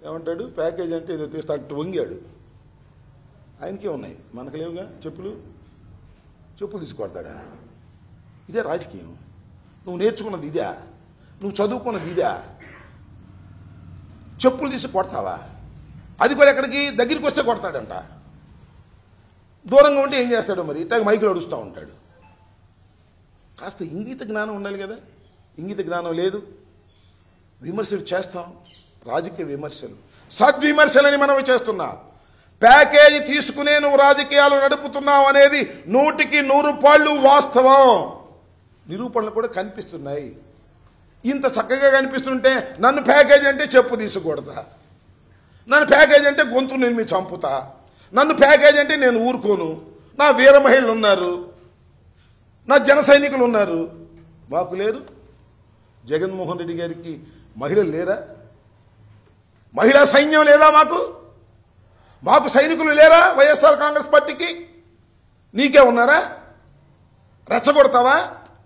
ఏమంటాడు ప్యాకేజ్ అంటే ఏదో తీస్తా అట్టు వంగాడు ఆయనకే ఉన్నాయి మనకు లేవుగా చెప్పులు చెప్పులు తీసి కొడతాడా ఇదే రాజకీయం నువ్వు నేర్చుకున్నది ఇదే నువ్వు చదువుకున్నది ఇదే చెప్పులు తీసి కొడతావా అది కూడా ఎక్కడికి దగ్గరికి వస్తే కొడతాడంట దూరంగా ఉంటే ఏం చేస్తాడో మరి ఇట్లా మైకులు అడుస్తూ ఉంటాడు కాస్త ఇంగిత జ్ఞానం ఉండాలి కదా ఇంగిత జ్ఞానం లేదు విమర్శలు చేస్తాం రాజకీయ విమర్శలు సద్విమర్శలని మనం చేస్తున్నాం ప్యాకేజీ తీసుకునే నువ్వు రాజకీయాలు నడుపుతున్నావు అనేది నూటికి నూరు పాళ్ళు వాస్తవం నిరూపణలు కూడా కనిపిస్తున్నాయి ఇంత చక్కగా కనిపిస్తుంటే నన్ను ప్యాకేజ్ అంటే చెప్పు తీసుకూడదా నన్ను ప్యాకేజ్ అంటే గొంతు నేను మీ చంపుతా నన్ను ప్యాకేజ్ అంటే నేను ఊరుకోను నా వీర మహిళలు ఉన్నారు నా జన సైనికులు ఉన్నారు మాకు లేరు జగన్మోహన్ రెడ్డి గారికి మహిళలు లేరా మహిళా సైన్యం లేదా మాకు మాకు సైనికులు లేరా వైఎస్ఆర్ కాంగ్రెస్ పార్టీకి నీకే ఉన్నారా రెచ్చగొడతావా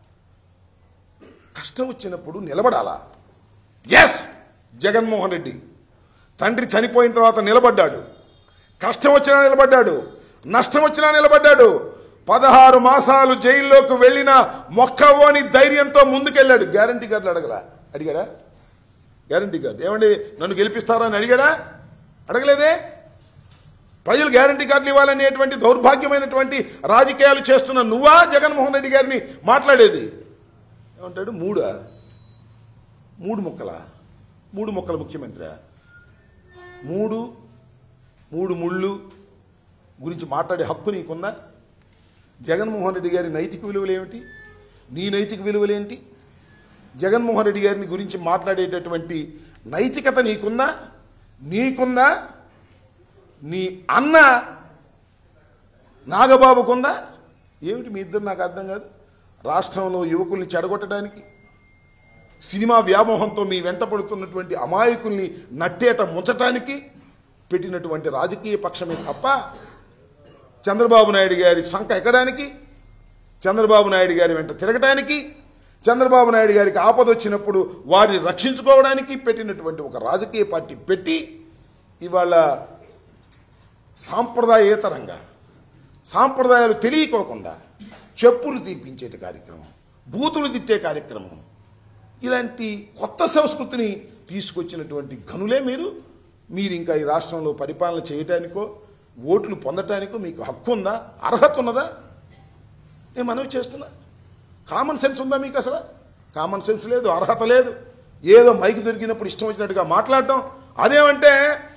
కష్టం వచ్చినప్పుడు నిలబడాలా ఎస్ జగన్మోహన్ రెడ్డి తండ్రి చనిపోయిన తర్వాత నిలబడ్డాడు కష్టం వచ్చినా నిలబడ్డాడు నష్టం వచ్చినా నిలబడ్డాడు పదహారు మాసాలు జైల్లోకి వెళ్ళిన మొక్కవోని ధైర్యంతో ముందుకెళ్ళాడు గ్యారంటీ కార్డులు అడగలా అడిగాడా గ్యారంటీ కార్డు ఏమండి నన్ను గెలిపిస్తారా అని అడిగాడా అడగలేదే ప్రజలు గ్యారంటీ కార్డులు ఇవ్వాలనేటువంటి దౌర్భాగ్యమైనటువంటి రాజకీయాలు చేస్తున్న నువ్వా జగన్మోహన్ రెడ్డి గారిని మాట్లాడేది ఏమంటాడు మూడా మూడు ముక్కల మూడు ముక్కల ముఖ్యమంత్రి మూడు మూడు ముళ్ళు గురించి మాట్లాడే హక్కు నీకుందా జగన్మోహన్ రెడ్డి గారి నైతిక విలువలు ఏమిటి నీ నైతిక విలువలేంటి జగన్మోహన్ రెడ్డి గారిని గురించి మాట్లాడేటటువంటి నైతికత నీకుందా నీకుందా నీ అన్న నాగబాబుకుందా ఏమిటి మీ ఇద్దరు నాకు అర్థం కాదు రాష్ట్రంలో యువకుల్ని చెడగొట్టడానికి సినిమా వ్యామోహంతో మీ వెంట పడుతున్నటువంటి అమాయకుల్ని నట్టేట ముంచటానికి పెట్టినటువంటి రాజకీయ పక్షమే తప్ప చంద్రబాబు నాయుడు గారి సంఖ ఎక్కడానికి చంద్రబాబు నాయుడు గారి వెంట తిరగటానికి చంద్రబాబు నాయుడు గారికి ఆపద వచ్చినప్పుడు వారిని రక్షించుకోవడానికి పెట్టినటువంటి ఒక రాజకీయ పార్టీ పెట్టి ఇవాళ సాంప్రదాయేతరంగా సాంప్రదాయాలు తెలియకోకుండా చెప్పులు తీపించే కార్యక్రమం బూతులు తిట్టే కార్యక్రమం ఇలాంటి కొత్త సంస్కృతిని తీసుకొచ్చినటువంటి గనులే మీరు మీరు ఇంకా ఈ రాష్ట్రంలో పరిపాలన చేయటానికో ఓట్లు పొందటానికో మీకు హక్కు ఉందా అర్హత ఉన్నదా నేను మనవి చేస్తున్నా కామన్ సెన్స్ ఉందా మీకు అసలు కామన్ సెన్స్ లేదు అర్హత లేదు ఏదో మైక్ దొరికినప్పుడు ఇష్టం వచ్చినట్టుగా మాట్లాడటం అదేమంటే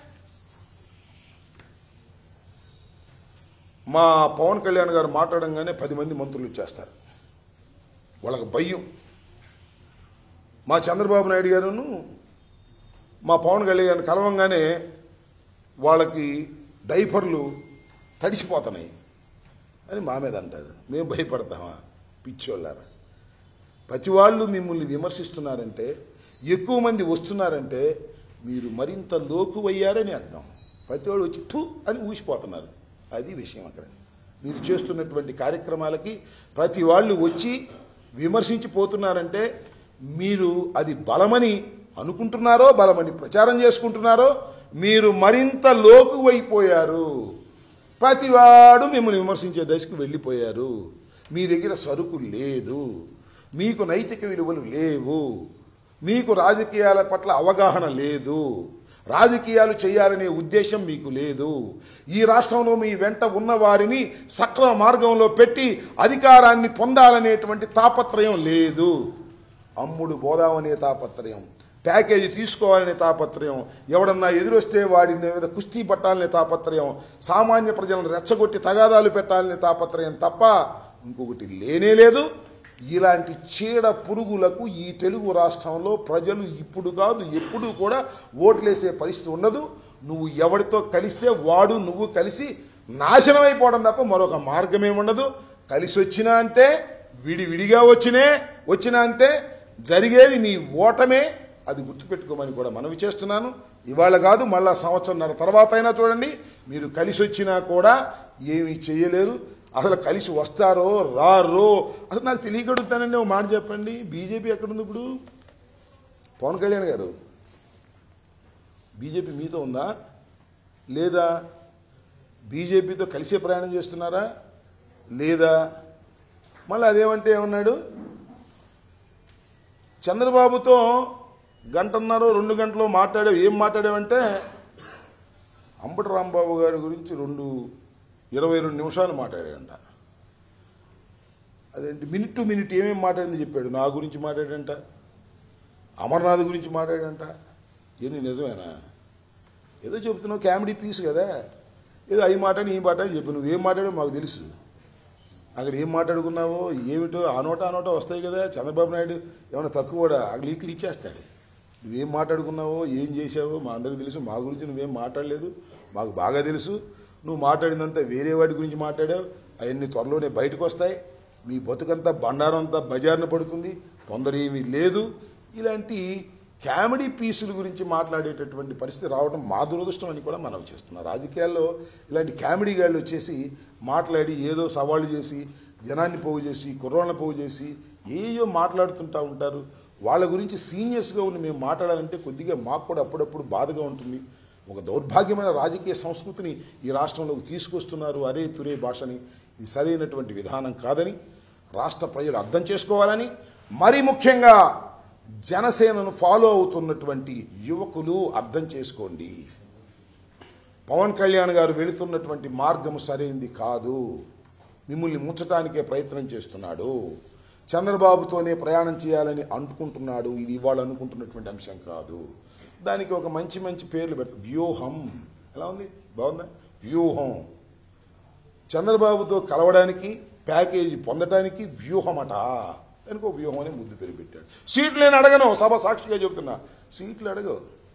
మా పవన్ కళ్యాణ్ గారు మాట్లాడంగానే పది మంది మంత్రులు వచ్చేస్తారు వాళ్ళకి భయం మా చంద్రబాబు నాయుడు గారును మా పవన్ కళ్యాణ్ కలవంగానే వాళ్ళకి డైపర్లు తడిసిపోతున్నాయి అని మా మీద అంటారు మేము భయపడతామా పిచ్చోళ్ళారా ప్రతి వాళ్ళు మిమ్మల్ని విమర్శిస్తున్నారంటే ఎక్కువ మంది వస్తున్నారంటే మీరు మరింత లోకువయ్యారని అర్థం ప్రతి వాళ్ళు వచ్చి థూ అని ఊసిపోతున్నారు అది విషయం అక్కడ మీరు చేస్తున్నటువంటి కార్యక్రమాలకి ప్రతి వాళ్ళు వచ్చి విమర్శించి పోతున్నారంటే మీరు అది బలమని అనుకుంటున్నారో బలమని ప్రచారం చేసుకుంటున్నారో మీరు మరింత లోకువైపోయారు ప్రతివాడు మిమ్మల్ని విమర్శించే దశకు వెళ్ళిపోయారు మీ దగ్గర సరుకు లేదు మీకు నైతిక విలువలు లేవు మీకు రాజకీయాల పట్ల అవగాహన లేదు రాజకీయాలు చేయాలనే ఉద్దేశం మీకు లేదు ఈ రాష్ట్రంలో మీ వెంట ఉన్న వారిని సక్రమ మార్గంలో పెట్టి అధికారాన్ని పొందాలనేటువంటి తాపత్రయం లేదు అమ్ముడు పోదామనే తాపత్రయం ప్యాకేజీ తీసుకోవాలనే తాపత్రయం ఎవడన్నా ఎదురొస్తే వాడి మీద కుస్తీ పట్టాలనే తాపత్రయం సామాన్య ప్రజలను రెచ్చగొట్టి తగాదాలు పెట్టాలనే తాపత్రయం తప్ప ఇంకొకటి లేనే లేదు ఇలాంటి చీడ పురుగులకు ఈ తెలుగు రాష్ట్రంలో ప్రజలు ఇప్పుడు కాదు ఎప్పుడు కూడా ఓట్లేసే పరిస్థితి ఉండదు నువ్వు ఎవరితో కలిస్తే వాడు నువ్వు కలిసి నాశనం అయిపోవడం తప్ప మరొక మార్గం ఉండదు కలిసి వచ్చినా అంతే విడివిడిగా వచ్చినే వచ్చినా అంతే జరిగేది నీ ఓటమే అది గుర్తుపెట్టుకోమని కూడా మనవి చేస్తున్నాను ఇవాళ కాదు మళ్ళా సంవత్సరంన్నర తర్వాత అయినా చూడండి మీరు కలిసి వచ్చినా కూడా ఏమీ చేయలేరు అసలు కలిసి వస్తారో రారో అసలు నాకు తెలియగడుగుతానండి ఒక మాట చెప్పండి బీజేపీ ఎక్కడుంది ఇప్పుడు పవన్ కళ్యాణ్ గారు బీజేపీ మీతో ఉందా లేదా బీజేపీతో కలిసే ప్రయాణం చేస్తున్నారా లేదా మళ్ళీ అదేమంటే ఏమన్నాడు చంద్రబాబుతో గంటన్నర రెండు గంటలు మాట్లాడావు ఏం మాట్లాడావంటే అంబటి రాంబాబు గారి గురించి రెండు ఇరవై రెండు నిమిషాలు మాట్లాడాడంట అదేంటి మినిట్ టు మినిట్ ఏమేమి మాట్లాడింది చెప్పాడు నా గురించి మాట్లాడంట అమర్నాథ్ గురించి మాట్లాడంట ఏంది నిజమేనా ఏదో చెప్తున్నావు కామెడీ పీస్ కదా ఏదో అవి మాట్లాడి ఈ మాట అని చెప్పి నువ్వేం మాట్లాడో మాకు తెలుసు అక్కడ ఏం మాట్లాడుకున్నావో ఏమిటో ఆ నోట ఆ నోట వస్తాయి కదా చంద్రబాబు నాయుడు ఏమైనా తక్కువ కూడా అక్కడ లీకులు ఇచ్చేస్తాడు నువ్వేం మాట్లాడుకున్నావో ఏం చేసావో మా అందరికీ తెలుసు మా గురించి నువ్వేం మాట్లాడలేదు మాకు బాగా తెలుసు నువ్వు మాట్లాడిందంతా వేరే వాడి గురించి మాట్లాడావు అవన్నీ త్వరలోనే బయటకు వస్తాయి మీ బతుకంతా బండారం అంతా బజార్న పడుతుంది తొందర ఏమీ లేదు ఇలాంటి కామెడీ పీసుల గురించి మాట్లాడేటటువంటి పరిస్థితి రావడం మా దురదృష్టం అని కూడా మనం చేస్తున్నాం రాజకీయాల్లో ఇలాంటి కామెడీ గాళ్ళు వచ్చేసి మాట్లాడి ఏదో సవాళ్ళు చేసి జనాన్ని పోగు చేసి కుర్రోళ్ళని పోగు చేసి ఏయో మాట్లాడుతుంటా ఉంటారు వాళ్ళ గురించి సీనియర్స్గా ఉండి మేము మాట్లాడాలంటే కొద్దిగా మాకు కూడా అప్పుడప్పుడు బాధగా ఉంటుంది ఒక దౌర్భాగ్యమైన రాజకీయ సంస్కృతిని ఈ రాష్ట్రంలోకి తీసుకొస్తున్నారు అరే తురే భాషని ఇది సరైనటువంటి విధానం కాదని రాష్ట్ర ప్రజలు అర్థం చేసుకోవాలని మరీ ముఖ్యంగా జనసేనను ఫాలో అవుతున్నటువంటి యువకులు అర్థం చేసుకోండి పవన్ కళ్యాణ్ గారు వెళుతున్నటువంటి మార్గం సరైంది కాదు మిమ్మల్ని ముంచటానికే ప్రయత్నం చేస్తున్నాడు చంద్రబాబుతోనే ప్రయాణం చేయాలని అనుకుంటున్నాడు ఇది ఇవాళ అనుకుంటున్నటువంటి అంశం కాదు దానికి ఒక మంచి మంచి పేర్లు పెడతారు వ్యూహం ఎలా ఉంది బాగుందా వ్యూహం చంద్రబాబుతో కలవడానికి ప్యాకేజీ పొందడానికి వ్యూహమట దానికి ఒక వ్యూహం అనే ముద్దు పేరు పెట్టాడు సీట్లు నేను అడగను సభ సాక్షిగా చెబుతున్నా సీట్లు అడగవు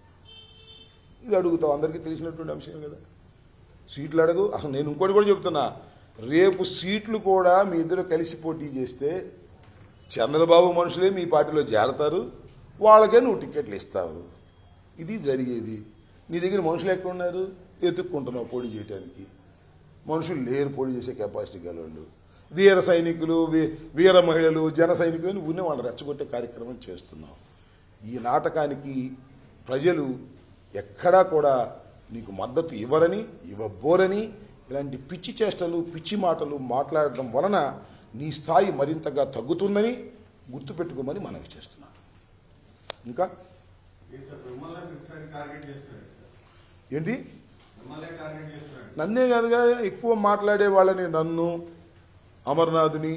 ఇది అడుగుతావు అందరికీ తెలిసినటువంటి అంశం కదా సీట్లు అడగు అసలు నేను ఇంకోటి కూడా చెప్తున్నా రేపు సీట్లు కూడా మీ ఇద్దరు కలిసి పోటీ చేస్తే చంద్రబాబు మనుషులే మీ పార్టీలో చేరతారు వాళ్ళకే నువ్వు టికెట్లు ఇస్తావు ఇది జరిగేది నీ దగ్గర మనుషులు ఎక్కడ ఉన్నారు ఎత్తుక్కుంటున్నావు పోటీ చేయడానికి మనుషులు లేరు పోటీ చేసే కెపాసిటీ గలవాళ్ళు వీర సైనికులు వీ- వీర మహిళలు జన సైనికులు అని ఉన్న వాళ్ళు రెచ్చగొట్టే కార్యక్రమం చేస్తున్నావు ఈ నాటకానికి ప్రజలు ఎక్కడా కూడా నీకు మద్దతు ఇవ్వరని ఇవ్వబోరని ఇలాంటి పిచ్చి చేష్టలు పిచ్చి మాటలు మాట్లాడడం వలన నీ స్థాయి మరింతగా తగ్గుతుందని గుర్తుపెట్టుకోమని మనవి చేస్తున్నాను ఇంకా ఏంటి సార్ మిమ్మల్ని ప్రతిసారి టార్గెట్ చేస్తున్నారు సార్ ఏంటి మిమ్మల్ని టార్గెట్ చేస్తున్నారు నన్నే కాదుగా ఎక్కువ మాట్లాడే వాళ్ళని నన్ను అమర్నాథ్ని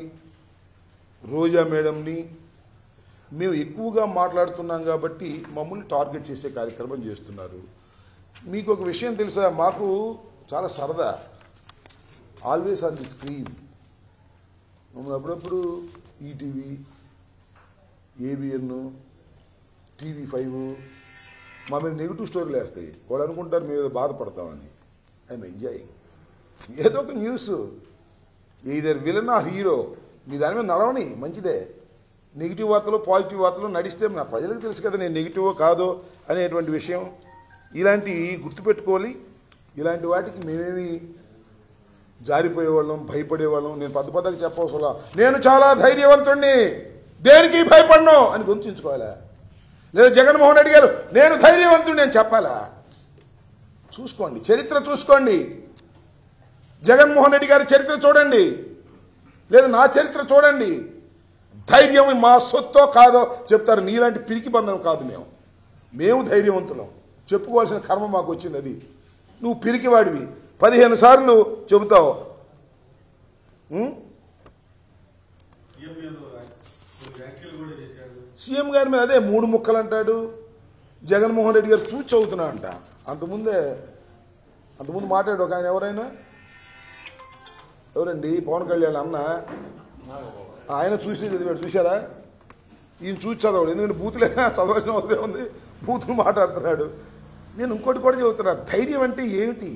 రోజా మేడంని మేము ఎక్కువగా మాట్లాడుతున్నాం కాబట్టి మమ్మల్ని టార్గెట్ చేసే కార్యక్రమం చేస్తున్నారు మీకు ఒక విషయం తెలుసా మాకు చాలా సరదా ఆల్వేస్ ఆన్ ది స్క్రీన్ మమ్మల్ని అప్పుడప్పుడు ఈటీవీ ఏబిఎన్ టీవీ ఫైవ్ మా మీద నెగిటివ్ స్టోరీలు వేస్తాయి వాళ్ళు అనుకుంటారు మేము ఏదో బాధపడతామని ఐఎమ్ ఎంజాయింగ్ ఏదో ఒక news either villain or hero మీ దాని మీద నడవని మంచిదే నెగిటివ్ వార్తలు పాజిటివ్ వార్తలు నడిస్తే నా ప్రజలకు తెలుసు కదా నేను నెగిటివో కాదో అనేటువంటి విషయం ఇలాంటివి గుర్తుపెట్టుకోవాలి ఇలాంటి వాటికి మేమేమి జారిపోయేవాళ్ళం భయపడేవాళ్ళం నేను పెద్ద పెద్దగా చెప్పవసలా నేను చాలా ధైర్యవంతుణ్ణి దేనికి భయపడను అని గుర్తుంచుకోవాలా లేదా జగన్మోహన్ రెడ్డి గారు నేను ధైర్యవంతుడిని అని చెప్పాలా చూసుకోండి చరిత్ర చూసుకోండి జగన్మోహన్ రెడ్డి గారి చరిత్ర చూడండి లేదా నా చరిత్ర చూడండి ధైర్యం మా సొత్తో కాదో చెప్తారు నీలాంటి పిరికి బంధం కాదు మేము మేము ధైర్యవంతులం చెప్పుకోవాల్సిన కర్మ మాకు వచ్చింది అది నువ్వు పిరికివాడివి పదిహేను సార్లు చెబుతావు ఉం? సీఎం మీద కొన్ని వ్యాఖ్యలు కూడా చేశారు సీఎం గారి మీద అదే మూడు ముక్కలు అంటాడు జగన్మోహన్ రెడ్డి గారు చూచి చదువుతున్నా అంట అంతకుముందే అంతకుముందు మాట్లాడు ఒక ఆయన ఎవరైనా ఎవరండి పవన్ కళ్యాణ్ అన్న ఆయన చూసి చదివాడు చూశారా ఈయన చూసి చదవడు ఎందుకంటే బూతులే చదవాల్సిన అవసరం ఉంది బూతులు మాట్లాడుతున్నాడు నేను ఇంకోటి కూడా చెబుతున్నా ధైర్యం అంటే ఏమిటి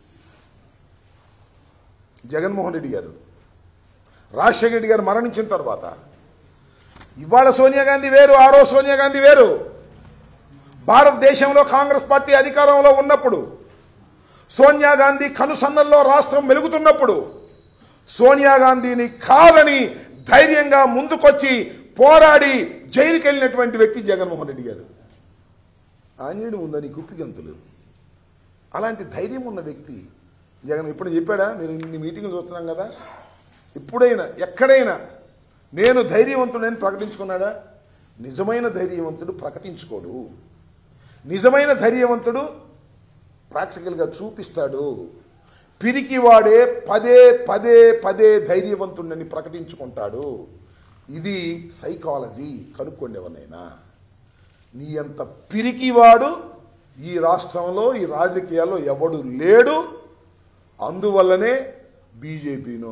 జగన్మోహన్ రెడ్డి గారు రాజశేఖర రెడ్డి గారు మరణించిన తర్వాత ఇవాళ సోనియా గాంధీ వేరు ఆ రోజు సోనియా గాంధీ వేరు భారతదేశంలో కాంగ్రెస్ పార్టీ అధికారంలో ఉన్నప్పుడు సోనియా గాంధీ కనుసన్నల్లో రాష్ట్రం మెలుగుతున్నప్పుడు సోనియా గాంధీని కాదని ధైర్యంగా ముందుకొచ్చి పోరాడి జైలుకి వెళ్ళినటువంటి వ్యక్తి జగన్మోహన్ రెడ్డి గారు ఆంజనేయుడు ఉందని కుప్పిగంతులు అలాంటి ధైర్యం ఉన్న వ్యక్తి జగన్ ఇప్పుడు చెప్పాడా మీరు ఇన్ని మీటింగ్లు చూస్తున్నాం కదా ఎప్పుడైనా ఎక్కడైనా నేను ధైర్యవంతుడని ప్రకటించుకున్నాడా నిజమైన ధైర్యవంతుడు ప్రకటించుకోడు నిజమైన ధైర్యవంతుడు ప్రాక్టికల్గా చూపిస్తాడు పిరికివాడే పదే పదే పదే ధైర్యవంతుడని ప్రకటించుకుంటాడు ఇది సైకాలజీ కనుక్కోండి ఎవరినైనా నీ అంత పిరికివాడు ఈ రాష్ట్రంలో ఈ రాజకీయాల్లో ఎవడు లేడు అందువల్లనే బీజేపీనో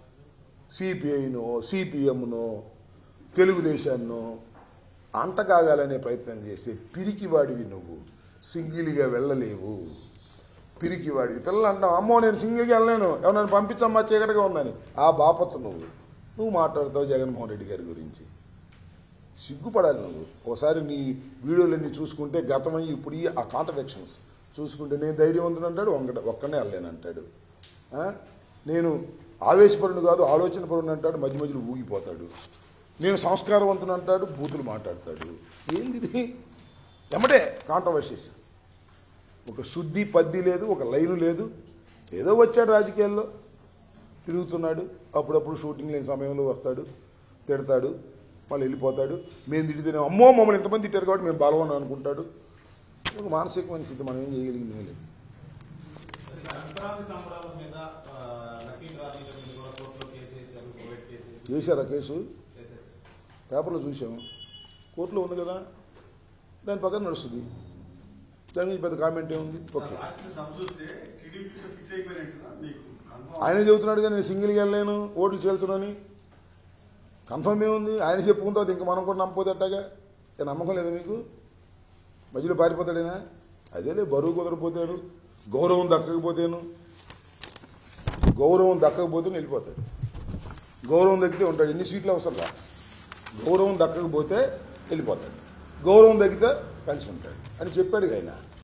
సిపిఐనో సిపిఎంనో తెలుగుదేశాన్నో అంటకాగాలనే ప్రయత్నం చేసే పిరికివాడివి నువ్వు సింగిల్గా వెళ్ళలేవు పిరికివాడివి పిల్లలు అంటాం అమ్మో నేను సింగిల్గా వెళ్ళలేను ఎవరైనా పంపించమ్మా చీకటిగా ఉందని ఆ బాపత్తు నువ్వు నువ్వు మాట్లాడతావు జగన్మోహన్ రెడ్డి గారి గురించి సిగ్గుపడాలి నువ్వు ఒకసారి నీ వీడియోలన్నీ చూసుకుంటే గతమై ఇప్పుడు ఈ ఆ కాంట్రడిక్షన్స్ చూసుకుంటే నేను ధైర్యవంతుడు అంటాడు ఒంగట ఒక్కనే వెళ్ళలేను అంటాడు ఆ? నేను ఆవేశపరుడు కాదు ఆలోచన పరుడు అంటాడు మధ్య మధ్యలో ఊగిపోతాడు నేను సంస్కారవంతుడు అంటాడు బూతులు మాట్లాడతాడు ఏంది ఇది ఎమ్మటే కాంట్రవర్సీస్ ఒక శుద్ధి పద్ది లేదు ఒక లైను లేదు ఏదో వచ్చాడు రాజకీయాల్లో తిరుగుతున్నాడు అప్పుడప్పుడు షూటింగ్ లేని సమయంలో వస్తాడు తిడతాడు మళ్ళీ వెళ్ళిపోతాడు మేము తిడితేనే అమ్మో మమ్మల్ని ఇంతమంది తిట్టారు కాబట్టి మేము బలవని అనుకుంటాడు ఒక మానసికమైన స్థితి మనం ఏం చేయగలిగింది ఏమీ లేదు సంక్రాంతి సంబరాల మీద ఆ, లక్కీ డ్రాపింగ్ మీద కూడా కోర్టులో కేసు వేశారు కోవిడ్ కేసు వేసి చేశారా కేసు వేసేసారు. పేపర్లో చూసాము కోర్టులో ఉంది కదా దాని పక్కన నడుస్తుంది దాని మీద పెద్ద కామెంట్ ఏముంది ఓకే రాత్రి సభ చూస్తే టీడీపీ ఫిక్స్ అయిపోయినట్టున్నా మీకు కన్ఫర్మ్ ఆయన చెబుతున్నాడు కానీ నేను సింగిల్గా వెళ్ళలేను ఓట్లు చేల్చునని కన్ఫర్మ్ ఏముంది ఆయన చెప్పుకుంటే అది ఇంక మనం కూడా నమ్మపోతే అట్టాగా ఇక నమ్మకం లేదా మీకు మధ్యలో పారిపోతాడేనా అదేలే బరువు కుదరపోతాడు గౌరవం దక్కకపోతేను గౌరవం దక్కకపోతే వెళ్ళిపోతాడు గౌరవం దక్కితే ఉంటాడు ఎన్ని సీట్లు అవసరం గౌరవం దక్కకపోతే వెళ్ళిపోతాడు గౌరవం దక్కితే కలిసి ఉంటాడు అని చెప్పాడు ఆయన